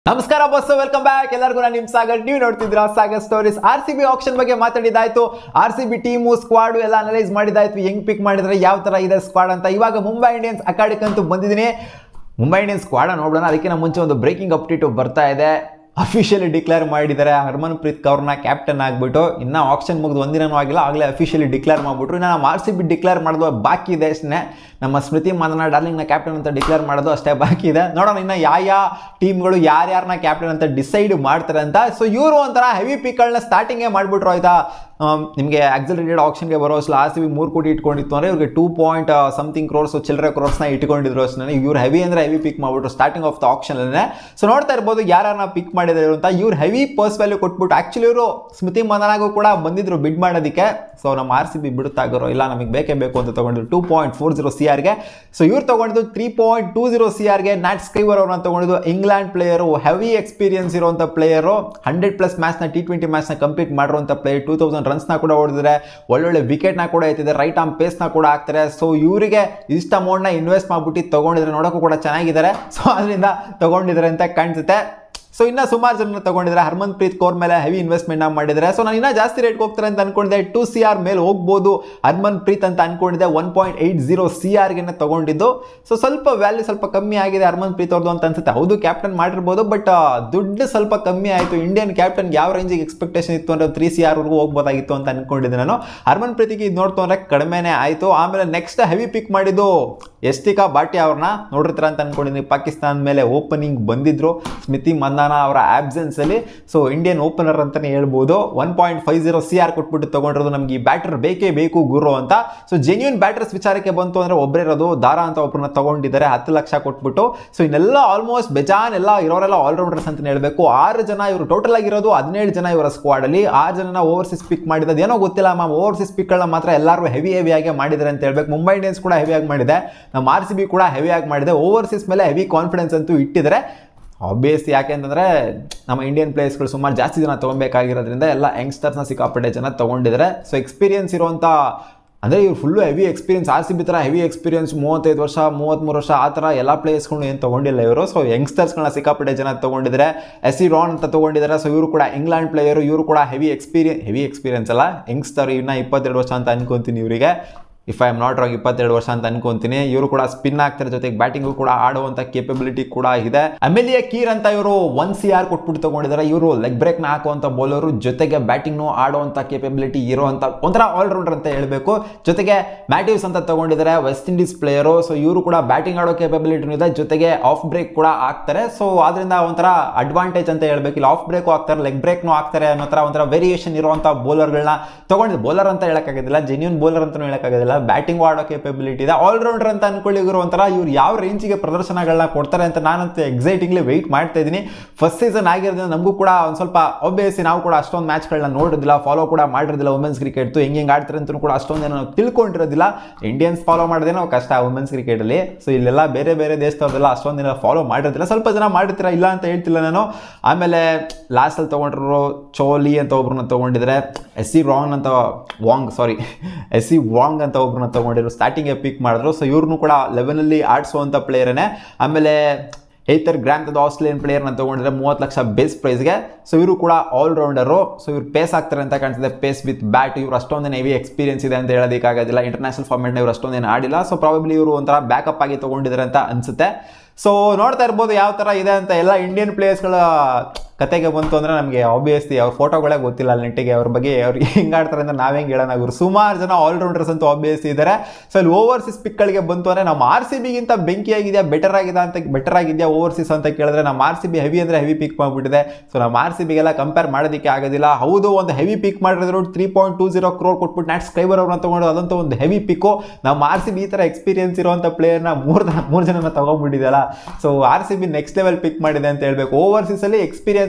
ನಮಸ್ಕಾರ bus welcome back ಎಲ್ಲರಿಗೂ ನಾನು ನಿಮ್ ಸಾಗರ್ ನೀವು ನೋಡ್ತಿದ್ದೀರಾ Sagar stories R C B option ಬಗ್ಗೆ ಮಾತಾಡಿದಾಯ್ತು R C B team squad ಎಲ್ಲ ಅನಲೈಸ್ ಮಾಡಿದಾಯ್ತು ಹೆಂಗ್ ಪಿಕ್ ಮಾಡಿದ್ರೆ ಯಾವ ತರ ಇದೆ ಸ್ಕ್ವಾಡ್ ಅಂತ ಇವಾಗ ಮುಂಬೈ ಇಂಡಿಯನ್ಸ್ ಅಕಾಡಕ್ಕಂತೂ ಬಂದಿದ್ದೀನಿ ಮುಂಬೈ ಇಂಡಿಯನ್ಸ್ ಸ್ಕ್ವಾಡ್ ನೋಡೋಣ ಅದಕ್ಕಿಂತ ಮುಂಚೆ ಒಂದು ಬ್ರೇಕಿಂಗ್ ಅಪ್ಡೇಟ್ ಬರ್ತಾ ಇದೆ ಅಫಿಷಿಯಲಿ ಡಿಕ್ಲೇರ್ ಮಾಡಿದ್ದಾರೆ ಹರ್ಮನ್ ಪ್ರೀತ್ ಕೌರ್ನ ಕ್ಯಾಪ್ಟನ್ ಆಗಿಬಿಟ್ಟು ಇನ್ನು ಆಪ್ಷನ್ ಮುಗಿದು ಒಂದಿನೂ ಆಗಿಲ್ಲ ಆಗಲೇ ಅಫಿಷಿಯಲಿ ಡಿಕ್ಲೇರ್ ಮಾಡಿಬಿಟ್ರು ಇನ್ನು ನಮ್ಮ ಆರ್ ಸಿ ಬಿ ಡಿಕ್ಲೇರ್ ಮಾಡೋದು ಬಾಕಿ ಇದೆ ಅಷ್ಟೇ ನಮ್ಮ ಸ್ಮೃತಿ ಮಾದನ ಡಾರ್ಲಿಂಗ್ನ ಕ್ಯಾಪ್ಟನ್ ಅಂತ ಡಿಕ್ಲೇರ್ ಮಾಡೋದು ಅಷ್ಟೇ ಬಾಕಿ ಇದೆ ನೋಡೋಣ ಇನ್ನು ಯಾವ ಯಾವ ಟೀಮ್ಗಳು ಯಾರ್ಯಾರನ್ನ ಕ್ಯಾಪ್ಟನ್ ಅಂತ ಡಿಸೈಡ್ ಮಾಡ್ತಾರೆ ಅಂತ ಸೊ ಇವರು ಒಂಥರ ಹೆವಿ ಪಿಕ್ಗಳನ್ನ ಸ್ಟಾರ್ಟಿಂಗೇ ಮಾಡಿಬಿಟ್ರು ಆಯ್ತಾ ನಿಮಗೆ ಆಕ್ಸಲರೇಟೆಡ್ ಆಪ್ಷನ್ಗೆ ಬರೋ ಅಷ್ಟು ಆರ್ ಸಿ ಬಿ ಮೂರು ಕೋಟಿ ಇಟ್ಕೊಂಡಿತ್ತು ಅಂದರೆ ಇವ್ರಿಗೆ ಟೂ ಪಾಯಿಂಟ್ ಸಮಥಿಂಗ್ ಕ್ರೋರ್ಸ್ ಚಿಲ್ಲರೆ ಕ್ರೋರ್ಸ್ನ ಇಟ್ಕೊಂಡಿದ್ರು ಅಷ್ಟೇ ಇವ್ರು ಹೆವಿ ಅಂದರೆ ಹೆವಿ ಪಿಕ್ ಮಾಡಿಬಿಟ್ರು ಸ್ಟಾರ್ಟಿಂಗ್ ಆಫ್ ದ ಆಪ್ಷನಲ್ಲೇ ಸೊ ನೋಡ್ತಾ ಇರ್ಬೋದು ಯಾರನ್ನ ಪಿಕ್ ಮಾಡಿದ್ರು ಅಂತ ಇವ್ರು ಹೆವಿ ಪರ್ಸ್ ವ್ಯಾಲ್ಯೂ ಕೊಟ್ಬಿಟ್ಟು ಆ್ಯಕ್ಚುಲಿ ಇವರು ಸ್ಮೃತಿ ಮಂದನಾಗೂ ಕೂಡ ಬಂದಿದ್ರು ಬಿಡ್ ಮಾಡೋದಕ್ಕೆ ಸೊ ನಮ್ಮ ಆರ್ ಸಿ ಬಿ ಬಿಡುತ್ತಾಗಿರೋ ಇಲ್ಲ ನಮಗೆ ಬೇಕೇ ಬೇಕು ಅಂತ ತೊಗೊಂಡಿದ್ರು two point four zero C ಆರ್ಗೆ ಸೊ ಇವ್ರು ತೊಗೊಂಡಿದ್ದು three point two zero C ಆರ್ಗೆ ನ್ಯಾಟ್ ಸ್ಕೈವರ್ ಅವ್ರನ್ನ ತೊಗೊಂಡಿದ್ದು ಇಂಗ್ಲೆಂಡ್ ಪ್ಲೇಯರು ಹೆವಿ ಎಕ್ಸ್ಪೀರಿಯನ್ಸ್ ಇರುವಂಥ ಪ್ಲೇಯರು ಹಂಡ್ರೆಡ್ ಪ್ಲಸ್ ಮ್ಯಾಚ್ನ ಟಿ ಟ್ವೆಂಟಿ ಮ್ಯಾಚ್ನ ಕಂಪ್ಲೀಟ್ ಮಾಡಿರುವಂಥ ಪ್ಲೇಯರ್ ಟೂ ತೌಸಂಡ್ ರನ್ಸ್ನ ಕೂಡ ಹೊಡೆದಿದ್ದಾರೆ ಒಳ್ಳೊಳ್ಳೆ ವಿಕೆಟ್ನ ಕೂಡ ಎತ್ತಿದೆ ರೈಟ್ ಆರ್ಮ್ ಪೇಸ್ನ ಕೂಡ ಹಾಕ್ತಾರೆ ಸೊ ಇವರಿಗೆ ಇಷ್ಟ ಅಮೌಂಟ್ನ ಇನ್ವೆಸ್ಟ್ ಮಾಡ್ಬಿಟ್ಟು ತೊಗೊಂಡಿದ್ರೆ ನೋಡೋಕ್ಕೂ ಕೂಡ ಚೆನ್ನಾಗಿದ್ದಾರೆ ಸೊ ಅದರಿಂದ ತೊಗೊಂಡಿದ್ದಾರೆ ಅಂತ ಕಾಣಿಸುತ್ತೆ ಸೊ ಇನ್ನು ಸುಮಾರು ಜನ ತಗೊಂಡಿದ್ದಾರೆ ಹರ್ಮನ್ ಪ್ರೀತ್ ಕೌರ್ ಮೇಲೆ ಹೆವಿ ಇನ್ವೆಸ್ಟ್ಮೆಂಟ್ ಮಾಡಿದ್ದಾರೆ ಸೊ ನಾನು ಇನ್ನೂ ಜಾಸ್ತಿ ರೇಟ್ ಹೋಗ್ತಾರೆ ಅಂತ ಅನ್ಕೊಂಡಿದ್ದೆ ಟು ಸಿ ಆರ್ ಮೇಲೆ ಹೋಗ್ಬೋದು ಹರ್ಮನ್ ಪ್ರೀತ್ ಅಂತ ಅನ್ಕೊಂಡಿದ್ದೆ one point eight zero C ಆರ್ಗೆ ತಗೊಂಡಿದ್ದು ಸೊ ಸ್ವಲ್ಪ ವ್ಯಾಲ್ಯೂ ಸ್ವಲ್ಪ ಕಮ್ಮಿ ಆಗಿದೆ ಹರ್ಮನ್ ಪ್ರೀತ್ ಅವ್ರದ್ದು ಅಂತ ಅನ್ಸುತ್ತೆ ಹೌದು ಕ್ಯಾಪ್ಟನ್ ಮಾಡಿರ್ಬೋದು ಬಟ್ ದುಡ್ಡು ಸ್ವಲ್ಪ ಕಮ್ಮಿ ಆಯಿತು ಇಂಡಿಯನ್ ಕ್ಯಾಪ್ಟನ್ ಯಾವ ರೇಂಜಿಗೆ ಎಕ್ಸ್ಪೆಕ್ಟೇಷನ್ ಇತ್ತು ಅಂದರೆ ತ್ರೀ ಸಿ ಆರ್ವರೆಗೂ ಹೋಗ್ಬೋದಾಗಿತ್ತು ಅಂತ ಅನ್ಕೊಂಡಿದ್ದೆ ನಾನು ಹರ್ಮನ್ ಪ್ರೀತಿಗೆ ಇದು ನೋಡ್ತು ಅಂದರೆ ಕಡಿಮೆನೇ ಆಯಿತು ಆಮೇಲೆ ನೆಕ್ಸ್ಟ್ ಹೆವಿ ಪಿಕ್ ಮಾಡಿದ್ದು ಎಸ್ಟಿಕಾ ಬಾಟಿ ಅವ್ರನ್ನ ನೋಡಿರ್ತೀರ ಅಂತ ಅನ್ಕೊಂಡಿದ್ದೀನಿ ಪಾಕಿಸ್ತಾನ ಮೇಲೆ ಓಪನಿಂಗ್ ಬಂದಿದ್ರು ಸ್ಮಿತಿ ಮಂದಾನ ಅವರ ಆಬ್ಸೆನ್ಸಲ್ಲಿ ಸೊ ಇಂಡಿಯನ್ ಓಪನರ್ ಅಂತಲೇ ಹೇಳ್ಬೋದು one point five zero C R ಕೊಟ್ಬಿಟ್ಟು ತೊಗೊಂಡಿರೋದು ನಮಗೆ ಈ ಬ್ಯಾಟರ್ ಬೇಕೇ ಬೇಕು ಗುರು ಅಂತ ಸೊ ಜೆನ್ಯೂನ್ ಬ್ಯಾಟರ್ಸ್ ವಿಚಾರಕ್ಕೆ ಬಂತು ಅಂದರೆ ಒಬ್ಬರೇ ಇರೋದು ದಾರಾ ಅಂತ ಒಬ್ಬರನ್ನ ತಗೊಂಡಿದ್ದಾರೆ ಹತ್ತು ಲಕ್ಷ ಕೊಟ್ಬಿಟ್ಟು ಸೊ ಇನ್ನೆಲ್ಲ ಆಲ್ಮೋಸ್ಟ್ ಬೆಜಾನ್ ಎಲ್ಲ ಇರೋರೆಲ್ಲ ಆಲ್ರೌಂಡರ್ಸ್ ಅಂತ ಹೇಳಬೇಕು ಆರು ಜನ ಇವರು ಟೋಟಲ್ ಆಗಿರೋದು ಹದಿನೇಳು ಜನ ಇವರ ಸ್ಕ್ವಾಡಲ್ಲಿ ಆರು ಜನ ಓವರ್ಸೀಸ್ ಪಿಕ್ ಮಾಡಿದ್ದು ಏನೋ ಗೊತ್ತಿಲ್ಲ ಮ್ಯಾಮ್ ಓವರ್ಸೀಸ್ ಪಿಕ್ಗಳನ್ನ ಮಾತ್ರ ಎಲ್ಲರೂ ಹೆವಿ ಹೆವಿಯಾಗಿ ಮಾಡಿದ್ದಾರೆ ಅಂತ ಹೇಳ್ಬೇಕು ಮುಂಬೈ ಇಂಡಿಯನ್ಸ್ ಕೂಡ ಹೆವಿಯಾಗಿ ಮಾಡಿದೆ ನಮ್ಮ ಆರ್ ಸಿ ಬಿ ಕೂಡ ಹೆವಿಯಾಗಿ ಮಾಡಿದೆ ಓವರ್ಸೀಸ್ ಮೇಲೆ ಹೆವಿ ಕಾನ್ಫಿಡೆನ್ಸ್ ಅಂತೂ ಇಟ್ಟಿದ್ದಾರೆ ಆಬ್ವಿಯಸ್ ಯಾಕೆ ಅಂತಂದರೆ ನಮ್ಮ ಇಂಡಿಯನ್ ಪ್ಲೇಯರ್ಸ್ಗಳು ಸುಮಾರು ಜಾಸ್ತಿ ಜನ ತೊಗೊಬೇಕಾಗಿರೋದ್ರಿಂದ ಎಲ್ಲ ಯಂಗ್ಸ್ಟರ್ಸ್ನ ಸಿಕ್ಕಾಪಟ್ಟೆ ಜನ ತೊಗೊಂಡಿದ್ದಾರೆ ಸೊ ಎಕ್ಸ್ಪೀರಿಯನ್ಸ್ ಇರುವಂಥ ಅಂದರೆ ಇವ್ರು full heavy experience R C B ಥರ ಹೆವಿ ಎಕ್ಸ್ಪೀರಿಯನ್ಸ್ ಮೂವತ್ತೈದು ವರ್ಷ ಮೂವತ್ತ್ಮೂರು ವರ್ಷ ಆ ಥರ ಎಲ್ಲ ಪ್ಲೇಯರ್ಸ್ಗಳು ಏನು ತೊಗೊಂಡಿಲ್ಲ ಇವರು ಸೊ ಯಂಗ್ಸ್ಟರ್ಸ್ಗಳನ್ನ ಸಿಕ್ಕಾಪಟ್ಟೆ ಜನ ತೊಗೊಂಡಿದ್ದಾರೆ ಎಸ್ ಸಿ ರಾನ್ ಅಂತ ತೊಗೊಂಡಿದ್ದಾರೆ ಸೊ ಇವರು ಕೂಡ ಇಂಗ್ಲೆಂಡ್ ಪ್ಲೇಯರು ಇವರು ಕೂಡ ಹೆವಿ ಎಕ್ಸ್ಪೀರಿಯನ್ ಹೆವಿ ಎಕ್ಸ್ಪೀರಿಯನ್ಸ್ ಅಲ್ಲ ಯಂಗ್ಸ್ಟರ್ ಇನ್ನೂ ಇಪ್ಪತ್ತೆರಡು ವರ್ಷ ಅಂತ ಅನ್ಕೊತೀನಿ ಇವರಿಗೆ if I am not wrong ಇಪ್ಪತ್ತೆರಡು ವರ್ಷ ಅಂತ ಅನ್ಕೊಂತೀನಿ ಇವರು ಕೂಡ ಸ್ಪಿನ್ ಆಗ್ತಾರೆ ಜೊತೆಗೆ ಬ್ಯಾಟಿಂಗು ಕೂಡ ಆಡುವಂತ ಕೇಪಬಿಲಿಟಿ ಕೂಡ ಇದೆ ಅಮೇಲಿಯ ಕೀರ್ ಅಂತ ಇವರು ಒನ್ ಸಿ ಆರ್ ಕೊಟ್ಬಿಟ್ಟು ತಗೊಂಡಿದ್ದಾರೆ ಇವರು ಲೆಗ್ ಬ್ರೇಕ್ನ ಹಾಕುವಂತ ಬೌಲರು ಜೊತೆಗೆ ಬ್ಯಾಟಿಂಗ್ನು ಆಡುವಂತ ಕೇಪಬಿಲಿಟಿ ಇರುವಂತ ಒಂಥರ ಆಲ್ರೌಂಡರ್ ಅಂತ ಹೇಳಬೇಕು ಜೊತೆಗೆ ಮ್ಯಾಟಿವ್ಸ್ ಅಂತ ತಗೊಂಡಿದ್ದಾರೆ ವೆಸ್ಟ್ ಇಂಡೀಸ್ ಪ್ಲೇಯರು ಸೊ ಇವರು ಕೂಡ ಬ್ಯಾಟಿಂಗ್ ಆಡೋ ಕೇಪಬಿಲಿಟಿ ಇದೆ ಜೊತೆಗೆ ಆಫ್ ಬ್ರೇಕ್ ಕೂಡ ಆಗ್ತಾರೆ ಸೊ ಅದರಿಂದ ಒಂಥರ ಅಡ್ವಾಂಟೇಜ್ ಅಂತ ಹೇಳ್ಬೇಕು ಇಲ್ಲಿ ಆಫ್ ಬ್ರೇಕು ಹಾಕ್ತಾರೆ ಲೆಗ್ ಬ್ರೇಕ್ನು ಹಾಕ್ತಾರೆ ಅನ್ನೋ ಥರ ಒಂಥರ ವೇರಿಯೇಷನ್ ಇರುವಂಥ ಬೌಲರ್ಗಳನ್ನ ತಗೊಂಡಿದ್ದು ಬೌಲರ್ ಅಂತ ಹೇಳಕ್ಕಾಗೋದಿಲ್ಲ ಜೆನ್ಯೂನ್ ಬೌಲರ್ ಅಂತಲೂ ಹೇಳಕ್ಕಾಗೋದಿಲ್ಲ ಬ್ಯಾಟಿಂಗ್ ಆಡೋ ಕೇಪಬಿಲಿಟಿ ಇದೆ ಆಲ್ರೌಂಡರ್ ಅಂತ ಅನ್ಕೊಳ್ಳಿ ಇವರು ಒಂಥರ ಇವ್ರು ಯಾವ ರೇಂಜಿಗೆ ಪ್ರದರ್ಶನಗಳನ್ನ ಕೊಡ್ತಾರೆ ಅಂತ ನಾನಂತೂ ಎಕ್ಸೈಟಿಂಗ್ಲಿ ವೆಯ್ಟ್ ಮಾಡ್ತಾ ಇದ್ದೀನಿ ಫಸ್ಟ್ ಸೀಸನ್ ಆಗಿರೋದ್ರಿಂದ ನಮಗೂ ಕೂಡ ಒಂದು ಸ್ವಲ್ಪ ಒಬ್ಬಿಯಸ್ಲಿ ನಾವು ಕೂಡ ಅಷ್ಟೊಂದು ಮ್ಯಾಚ್ಗಳನ್ನ ನೋಡಿರೋದಿಲ್ಲ ಫಾಲೋ ಕೂಡ ಮಾಡಿರೋದಿಲ್ಲ ವುಮೆನ್ಸ್ ಕ್ರಿಕೆಟ್ ಹೆಂಗೆ ಹೆಂಗೆ ಆಡ್ತಾರೆ ಅಂತ ಕೂಡ ಅಷ್ಟೊಂದು ಏನೋ ನಾವು ತಿಳ್ಕೊಂಡಿರೋದಿಲ್ಲ ಇಂಡಿಯನ್ಸ್ ಫಾಲೋ ಮಾಡೋದೇನೋ ಕಷ್ಟ ವುಮೆನ್ಸ್ ಕ್ರಿಕೆಟಲ್ಲಿ ಸೊ ಇಲ್ಲೆಲ್ಲ ಬೇರೆ ಬೇರೆ ದೇಶದವ್ರದೆಲ್ಲ ಅಷ್ಟೊಂದು ದಿನ ಫಾಲೋ ಮಾಡಿರೋದಿಲ್ಲ ಸ್ವಲ್ಪ ಜನ ಮಾಡಿರ್ತೀರ ಇಲ್ಲ ಅಂತ ಹೇಳ್ತಿಲ್ಲ ನಾನು ಆಮೇಲೆ ಲಾಸ್ಟಲ್ಲಿ ತೊಗೊಂಡಿರೋ ಚೋಲಿ ಅಂತ ಒಬ್ರನ್ನ ತೊಗೊಂಡಿದ್ರೆ ಎಸ್ ಸಿ ರಾಂಗ್ ಅಂತ Wong sorry S C Wong ಅಂತ ಒಬ್ರನ್ನ ತೊಗೊಂಡಿದ್ರು ಸ್ಟಾರ್ಟಿಂಗ್ಗೆ ಪಿಕ್ ಮಾಡಿದ್ರು ಸೊ ಇವ್ರನ್ನೂ ಕೂಡ ಲೆವೆನಲ್ಲಿ ಆಡಿಸುವಂಥ ಪ್ಲೇಯರೇ ಆಮೇಲೆ ಏತರ್ ಗ್ರ್ಯಾಂತ್ ಅಂತ ಆಸ್ಟ್ರೇಲಿಯನ್ ಪ್ಲೇಯರ್ನ ತೊಗೊಂಡಿದ್ರೆ ಮೂವತ್ತು ಲಕ್ಷ ಬೇಸ್ ಪ್ರೈಸ್ಗೆ ಸೊ ಇವರು ಕೂಡ ಆಲ್ರೌಂಡರು ಸೊ ಇವ್ರು ಪೇಸ್ ಆಗ್ತಾರೆ ಅಂತ ಕಾಣ್ತಿದೆ ಪೇಸ್ ವಿತ್ ಬ್ಯಾಟ್ ಇವ್ರು ಅಷ್ಟೊಂದೇನು ಹೆವಿ ಎಕ್ಸ್ಪೀರಿಯನ್ಸ್ ಇದೆ ಅಂತ ಹೇಳೋದಕ್ಕಾಗೋದಿಲ್ಲ ಇಂಟರ್ನ್ಯಾಷನಲ್ ಫಾರ್ಮೆಟ್ನ ಇವ್ರು ಅಷ್ಟೊಂದೇನು ಆಡಿಲ್ಲ ಸೊ ಪ್ರಾಬಬ್ಲಿ ಇವರು ಒಂಥರ ಬ್ಯಾಕಪ್ ಆಗಿ ತೊಗೊಂಡಿದ್ದಾರೆ ಅಂತ ಅನಿಸುತ್ತೆ ಸೊ ನೋಡ್ತಾ ಇರ್ಬೋದು ಯಾವ ಥರ ಇದೆ ಅಂತ ಎಲ್ಲ ಇಂಡಿಯನ್ ಪ್ಲೇಯರ್ಸ್ಗಳ ಕತೆಗೆ ಬಂತು ಅಂದರೆ ನಮಗೆ ಆಬ್ವಿಯಸ್ಲಿ ಅವ್ರ ಫೋಟೋಗಳೇ ಗೊತ್ತಿಲ್ಲ ಅಲ್ಲಿ ನೆಟ್ಟಿಗೆ ಅವ್ರ ಬಗ್ಗೆ ಅವ್ರಿಗೆ ಹೆಂಗೆ ಆಡ್ತಾರೆ ಅಂತ ನಾವೇ ಹೇಳೋಣ ಇವರು ಸುಮಾರು ಜನ ಆಲ್ರೌಂಡರ್ಸ್ ಅಂತೂ ಆಬ್ವಿಯಸ್ಲಿ ಇದ್ದಾರೆ ಸೊ ಅಲ್ಲಿ ಓವರ್ಸೀಸ್ ಪಿಕ್ಗಳಿಗೆ ಬಂತು ಅಂದರೆ ನಮ್ಮ ಆರ್ ಸಿ ಬಿಗಿಂತ ಬೆಂಕಿ ಆಗಿದೆಯಾ ಬೆಟರ್ ಆಗಿದೆ ಅಂತ ಬೆಟರ್ ಆಗಿದೆಯಾ ಓವರ್ಸೀಸ್ ಅಂತ ಕೇಳಿದ್ರೆ ನಮ್ಮ ಆರ್ ಸಿ ಬಿ ಹೆವಿ ಅಂದರೆ ಹೆವಿ ಪಿಕ್ ಮಾಡಿಬಿಟ್ಟಿದೆ ಸೊ ನಮ್ಮ ಆರ್ ಸಿ ಬಿಗೆಲ್ಲ ಕಂಪೇರ್ ಮಾಡೋದಕ್ಕೆ ಆಗೋದಿಲ್ಲ ಹೌದು ಒಂದು ಹೆವಿ ಪಿಕ್ ಮಾಡಿದ್ರು three point two zero crore ಕೊಟ್ಬಿಟ್ಟು ನ್ಯಾಟ್ ಸ್ಕೈಬರ್ ಅವ್ರನ್ನ ತೊಗೊಂಡು ಅದಂತೂ ಒಂದು ಹೆವಿ ಪಿಕ್ಕು ನಮ್ಮ ಆರ್ ಸಿ ಬಿ ಈ ಥರ ಎಕ್ಸ್ಪೀರಿಯನ್ಸ್ ಇರುವಂಥ ಪ್ಲೇಯರ್ನ ಮೂರು ಮೂರು ಜನನ ತೊಗೊಂಡ್ಬಿಟ್ಟಿದೆಯಲ್ಲ so R C B next level pick ಮಾಡಿದೆ ಅಂತ ಹೇಳ್ಬೇಕು ಓವರ್ಸೀಸಲ್ಲಿ ಎಕ್ಸ್ಪೀರಿಯನ್ಸ್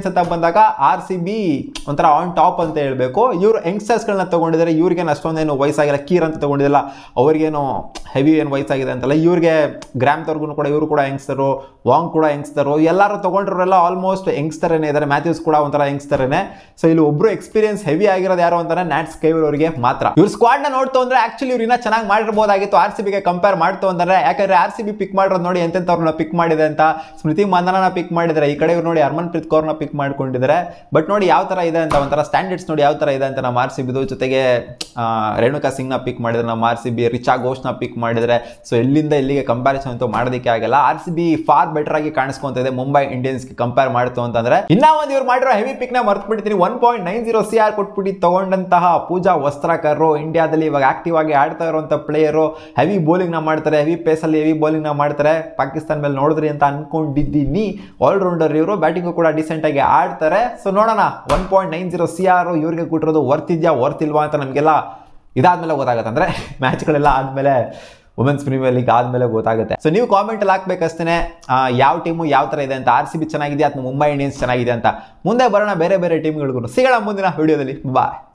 ಎಕ್ಸ್ಪೀರಿಯನ್ಸ್ ಅಂತ ಬಂದಾಗ ಆರ್ ಸಿ ಬಿ ಒಂಥರ ಆನ್ ಟಾಪ್ ಅಂತ ಹೇಳ್ಬೇಕು ಇವರು ಯಂಗ್ಸ್ಟರ್ಸ್ಗಳನ್ನ ತಗೊಂಡಿದ್ದಾರೆ ಇವ್ರಿಗೇನು ಅಷ್ಟೊಂದೇನು ವಯಸ್ಸಾಗಿಲ್ಲ ಕೀರ್ ಅಂತ ತಗೊಂಡಿಲ್ಲ ಅವ್ರಿಗೇನು ಹೆವಿ ಏನು ವಯಸ್ಸಾಗಿದೆ ಅಂತಲ್ಲ ಇವ್ರಿಗೆ ಗ್ರಾಮ್ ತರ್ಗೂ ಕೂಡ ಇವರು ಕೂಡ ಯಂಗ್ಸ್ಟರು ವಾಂಗ್ ಕೂಡ ಯಂಗ್ಸ್ಟರು ಎಲ್ಲರೂ ತಗೊಂಡಿರೋರೆಲ್ಲ ಆಲ್ಮೋಸ್ಟ್ ಯಂಗ್ಸ್ಟರೇನೆ ಇದ್ದಾರೆ ಮ್ಯಾಥ್ಯೂಸ್ ಕೂಡ ಒಂಥರ ಯಂಗ್ಸ್ಟರೇನೆ ಸೊ ಇಲ್ಲಿ ಒಬ್ರು ಎಕ್ಸ್ಪೀರಿಯನ್ಸ್ ಹೆವಿ ಆಗಿರೋದು ಯಾರು ಅಂತಾನೆ ನ್ಯಾಟ್ಸ್ ಕೈವರ್ ಅವರಿಗೆ ಮಾತ್ರ ಇವ್ರ ಸ್ಕ್ವಾಡ್ ನ ನೋಡ್ತು ಅಂದ್ರೆ ಆಕ್ಚುಲಿ ಇವ್ರು ಇನ್ನ ಚೆನ್ನಾಗಿ ಮಾಡಿರ್ಬೋದಾಗಿತ್ತು ಆರ್ ಸಿ ಬಿಗೆ ಕಂಪೇರ್ ಮಾಡ್ತು ಅಂದ್ರೆ ಯಾಕಂದ್ರೆ ಆರ್ ಸಿ ಬಿ ಪಿಕ್ ಮಾಡಿರೋದು ನೋಡಿ ಎಂತೆಂಥವ್ರನ್ನ ಪಿಕ್ ಮಾಡಿದೆ ಅಂತ ಸ್ಮೃತಿ ಮಂದನನ ಪಿಕ್ ಮಾಡಿದ್ದಾರೆ ಈ ಕಡೆ ಇವ್ರು ನೋಡಿ ಹರ್ಮನ್ ಪ್ರೀತ್ ಕೌರ್ನ ಪಿಕ್ ಮಾಡ್ಕೊಂಡಿದ್ದಾರೆ ಬಟ್ ನೋಡಿ ಯಾವ ತರ ಇದೆ ಅಂತ ಒಂಥರ ಸ್ಟ್ಯಾಂಡರ್ಡ್ಸ್ ನೋಡಿ ಯಾವ ತರ ಇದೆ ಅಂತ ನಮ್ಮ ಆರ್ ಸಿ ಬಿದು ಜೊತೆಗೆ ಆ, ರೇಣುಕಾ ಸಿಂಗ್ ನ ಪಿಕ್ ಮಾಡಿದ್ರೆ ನಮ್ಮ ಆರ್ ಸಿ ಬಿ ರಿಚಾ ಘೋಷ್ನ ಪಿಕ್ ಮಾಡಿದ್ರೆ ಸೊ ಎಲ್ಲಿಂದ ಎಲ್ಲಿಗೆ ಕಂಪ್ಯಾರಿಸನ್ ಅಂತೂ ಮಾಡೋದಕ್ಕೆ ಆಗಲ್ಲ R C B far better ಆಗಿ ಕಾಣಿಸ್ಕೊಂತ ಇದೆ ಮುಂಬೈ ಇಂಡಿಯನ್ಸ್ ಕಂಪೇರ್ ಮಾಡ್ತು ಅಂತಂದ್ರೆ ಇನ್ನ ಒಂದು ಇವ್ರು ಮಾಡಿರೋ ಹೆವಿ ಪಿಕ್ ನ ಮರ್ತು ಬಿಡ್ತೀನಿ one point nine zero C R ಕೊಟ್ಬಿಟ್ಟು ತಗೊಂಡಂತಹ ಪೂಜಾ ವಸ್ತ್ರಕರು ಇಂಡಿಯಾದಲ್ಲಿ ಇವಾಗ ಆಕ್ಟಿವ್ ಆಗಿ ಆಡ್ತಾ ಇರುವಂತ ಪ್ಲೇಯರು ಹೆವಿ ಬೌಲಿಂಗ್ ನ ಮಾಡ್ತಾರೆ ಹೆವಿ ಪೇಸ್ ಅಲ್ಲಿ ಹೆವಿ ಬೌಲಿಂಗ್ ನ ಮಾಡ್ತಾರೆ ಪಾಕಿಸ್ತಾನ ಮೇಲೆ ನೋಡಿದ್ರಿ ಅಂತ ಅನ್ಕೊಂಡಿದ್ದೀನಿ ಆಲ್ರೌಂಡರ್ ಇವರು ಬ್ಯಾಟಿಂಗು ಕೂಡ ಡಿಸೆಂಟ್ ಆಗಿ ಆಡ್ತಾರೆ ಸೊ ನೋಡೋಣ one point nine zero C R ಇವ್ರಿಗೆ ಕೊಟ್ಟಿರೋದು ವರ್ತ್ ಇದೆಯಾ ವರ್ತ್ ಇಲ್ವಾ ಅಂತ ನಮಗೆಲ್ಲ ಇದಾದ್ಮೇಲೆ ಗೊತ್ತಾಗುತ್ತೆ ಅಂದ್ರೆ ಮ್ಯಾಚ್ಗಳೆಲ್ಲ ಆದ್ಮೇಲೆ ವುಮೆನ್ಸ್ ಪ್ರೀಮಿಯರ್ ಲೀಗ್ ಆದ್ಮೇಲೆ ಗೊತ್ತಾಗುತ್ತೆ ಸೊ ನೀವು ಕಾಮೆಂಟ್ ಅಲ್ಲಿ ಹಾಕ್ಬೇಕಷ್ಟೇ ಯಾವ ಟೀಮು ಯಾವ ತರ ಇದೆ ಅಂತ ಆರ್ ಸಿ ಬಿ ಚೆನ್ನಾಗಿದೆ ಅಥವಾ ಮುಂಬೈ ಇಂಡಿಯನ್ಸ್ ಚೆನ್ನಾಗಿದೆ ಅಂತ ಮುಂದೆ ಬರೋಣ ಬೇರೆ ಬೇರೆ ಟೀಮ್ಗಳಿಗೂ ಸಿಗೋಣ ಮುಂದಿನ ವಿಡಿಯೋದಲ್ಲಿ ಬಾಯ್